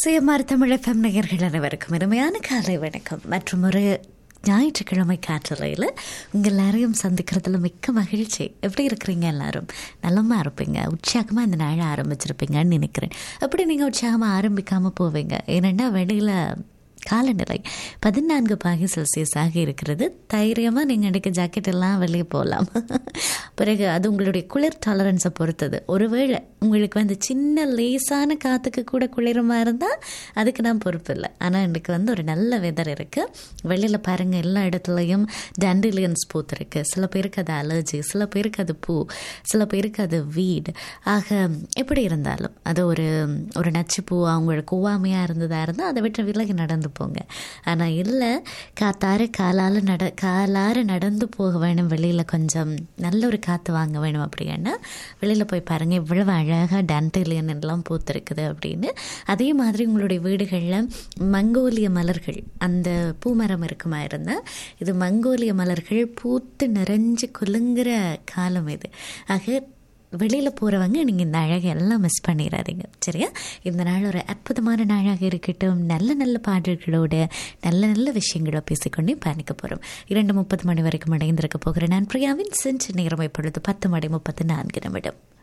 சுயமார் தமிழகம் நேயர்கள் அனைவருக்கும் இனிமையான காலை வணக்கம் மற்றும் ஒரு ஞாயிற்றுக்கிழமை காற்றலையில் உங்கள் எல்லாரையும் சந்திக்கிறதுல மிக்க மகிழ்ச்சி எப்படி இருக்கிறீங்க எல்லாரும் நலமாக இருப்பீங்க உற்சாகமாக இந்த நாளை ஆரம்பிச்சிருப்பீங்கன்னு நினைக்கிறேன் அப்படி நீங்கள் உற்சாகமாக ஆரம்பிக்காமல் போவீங்க ஏன்னா வெளியில் காலநிலை பதினான்கு பாகை செல்சியஸாக இருக்கிறது தைரியமாக நீங்கள் எடுக்க ஜாக்கெட் எல்லாம் வெளியே போகலாம் பிறகு அது உங்களுடைய குளிர் டாலரன்ஸை பொறுத்தது ஒருவேளை உங்களுக்கு வந்து சின்ன லேசான காற்றுக்கு கூட குளிரமாக இருந்தால் அதுக்கு நான் பொறுப்பு இல்லை ஆனால் இன்றைக்கு வந்து ஒரு நல்ல வெதர் இருக்குது வெளியில் பாருங்கள் எல்லா இடத்துலையும் டண்டிலியன்ஸ் பூத்துருக்கு சில பேருக்கு அது அலர்ஜி சில பேருக்கு அது பூ சில பேருக்கு அது வீடு ஆக எப்படி இருந்தாலும் அது ஒரு ஒரு நச்சு பூ அவங்களுக்கு ஒவ்வாமையாக இருந்ததாக இருந்தால் அதை விட்டு விலகி நடந்து போங்க ஆனால் இல்லை காத்தார காலால் நட காலார நடந்து போக வேணும் வெளியில் கொஞ்சம் நல்ல ஒரு காற்று வாங்க வேணும் அப்படின்னா வெளியில் போய் பாருங்கள் இவ்வளவு அழகாக டன்டிலியன் எல்லாம் பூத்திருக்குது அப்படின்னு அதே மாதிரி உங்களுடைய வீடுகளில் மங்கோலிய மலர்கள் அந்த பூமரம் இருக்குமா இருந்தால் இது மங்கோலிய மலர்கள் பூத்து நிறைஞ்சு குலுங்குற காலம் இது ஆக வெளியில் போகிறவங்க நீங்கள் இந்த அழகை எல்லாம் மிஸ் பண்ணிடாதீங்க சரியா இந்த நாள் ஒரு அற்புதமான நாளாக இருக்கட்டும் நல்ல நல்ல பாடல்களோட நல்ல நல்ல விஷயங்களோ பேசிக்கொண்டே பயணிக்க போகிறோம் இரண்டு முப்பது மணி வரைக்கும் அடைந்திருக்க போகிறேன் நான் பிரியாவின் செஞ்சு நேரம் இப்பொழுது பத்து மணி முப்பத்து நான்கு நிமிடம்